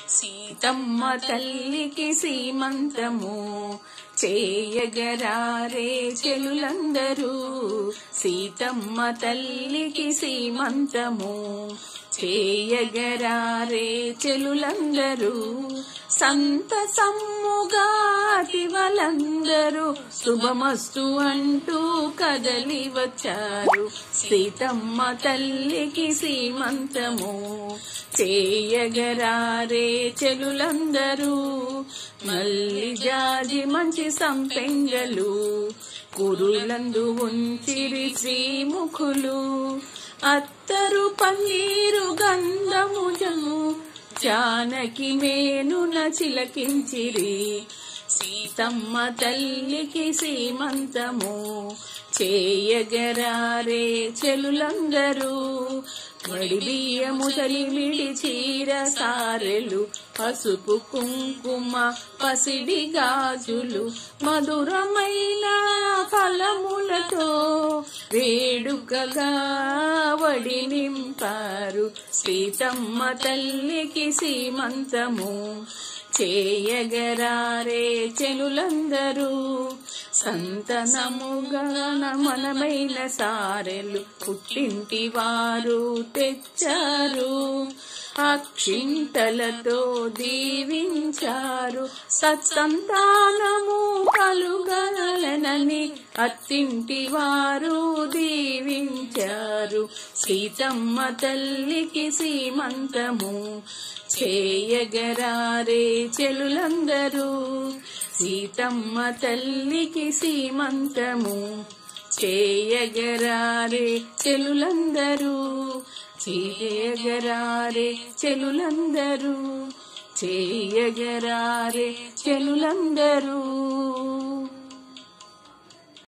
సీతమ్మ తల్లికి సీమంతము చేయగరారే చెలులందరూ సీతమ్మ తల్లికి సీమంతము చేయగరారే చెలులందరూ సంతసమ్ముగా తివలందరూ శుభమస్తు అంటూ కదలి వచ్చారు సీతమ్మ తల్లికి సీమంతము చేయగరారే చెలులందరూ మల్లి జాజి మంచి సంపెంగలు కురులందు ఉంచిరి శ్రీముఖులు అత్తరు పన్నీరు గంధముజము జానకి మేనున చిలకించిరి సీతమ్మ తల్లికి సీమంతము చేయగరారే చెలులందరూ వడి బియ్యము తలిమిడి చీర సారెలు పసుపు కుంకుమ పసిడి గాజులు మధురమైన ఫలములతో వేడుకగా వడి నింపారు సీతమ్మ తల్లికి సీమంతము చేయగరారే చెనులందరూ సంతనముగా మనమైన సారెలు పుట్టింటి వారు తెచ్చారు అక్షింతలతో దీవించారు సత్సంతానము కలుగలనని అత్తింటి వారు దీవించారు సీతమ్మ తల్లికి సీమంతము చేయగరారే చెలులందరూ సీతమ్మ తల్లికి సీమంతము చేయగరారే చెలులందరూ చేయగరారే చెలులందరూ చేయగరారే చెలులందరూ